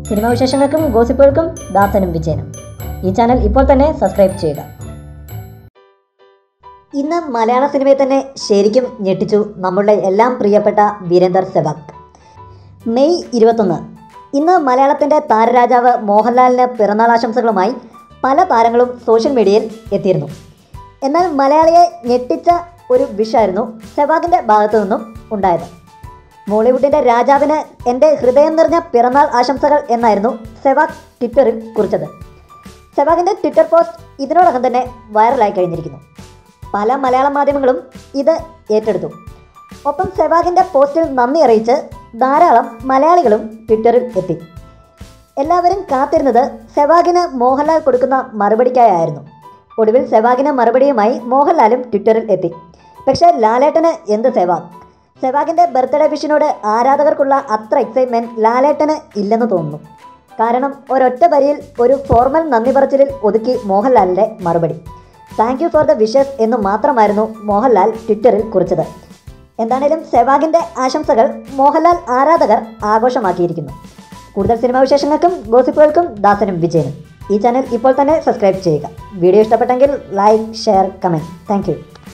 cinema വിശേഷങ്ങൾക്കും ഗോസിപ്പുകൾക്കും ദാസനും വിജയനും ഈ channel ഇപ്പോൾ തന്നെ സബ്സ്ക്രൈബ് ചെയ്യുക ഇന്ന് മലയാള സിനിമയെ തന്നെ ശരിക്കും ഞെട്ടിച്ചു നമ്മളുടെ എല്ലാം പ്രിയപ്പെട്ട വീരേന്ദർ സെവാഗ് മെയ് ഇരുപത്തൊന്ന് ഇന്ന് മലയാളത്തിൻ്റെ താരരാജാവ് മോഹൻലാലിന് പിറന്നാൾ ആശംസകളുമായി പല താരങ്ങളും സോഷ്യൽ മീഡിയയിൽ എത്തിയിരുന്നു എന്നാൽ മലയാളിയെ ഞെട്ടിച്ച ഒരു വിഷായിരുന്നു സെവാഗിൻ്റെ ഭാഗത്തു നിന്നും ഉണ്ടായത് മോളിവുഡിൻ്റെ രാജാവിന് എൻ്റെ ഹൃദയം നിറഞ്ഞ പിറന്നാൾ ആശംസകൾ എന്നായിരുന്നു സെവാഗ് ട്വിറ്ററിൽ കുറിച്ചത് സെവാഗിൻ്റെ ട്വിറ്റർ പോസ്റ്റ് ഇതിനോടകം തന്നെ വൈറലായി കഴിഞ്ഞിരിക്കുന്നു പല മലയാള മാധ്യമങ്ങളും ഇത് ഏറ്റെടുത്തു ഒപ്പം സെവാഗിൻ്റെ പോസ്റ്റിൽ നന്ദി അറിയിച്ച് ധാരാളം മലയാളികളും ട്വിറ്ററിൽ എത്തി എല്ലാവരും കാത്തിരുന്നത് സെവാഗിന് മോഹൻലാൽ കൊടുക്കുന്ന മറുപടിക്കായായിരുന്നു ഒടുവിൽ സെവാഗിന് മറുപടിയുമായി മോഹൻലാലും ട്വിറ്ററിൽ എത്തി പക്ഷേ ലാലേട്ടന് എന്ത് സെവാഗ് സെവാഗിൻ്റെ ബർത്ത്ഡേ വിഷിനോട് ആരാധകർക്കുള്ള അത്ര എക്സൈറ്റ്മെൻറ്റ് ലാലേട്ടന് ഇല്ലെന്ന് തോന്നുന്നു കാരണം ഒരൊറ്റ വരിയിൽ ഒരു ഫോർമൽ നന്ദി പറച്ചിലിൽ ഒതുക്കി മോഹൻലാലിൻ്റെ മറുപടി thank you for the wishes എന്ന് മാത്രമായിരുന്നു മോഹൻലാൽ ട്വിറ്ററിൽ കുറിച്ചത് എന്താണേലും സെവാഗിൻ്റെ ആശംസകൾ മോഹൻലാൽ ആരാധകർ ആഘോഷമാക്കിയിരിക്കുന്നു കൂടുതൽ സിനിമാ വിശേഷങ്ങൾക്കും ഗോസിപ്പുകൾക്കും ദാസനും വിജയനും ഈ ചാനൽ ഇപ്പോൾ തന്നെ സബ്സ്ക്രൈബ് ചെയ്യുക വീഡിയോ ഇഷ്ടപ്പെട്ടെങ്കിൽ ലൈക്ക് ഷെയർ കമൻറ്റ് താങ്ക്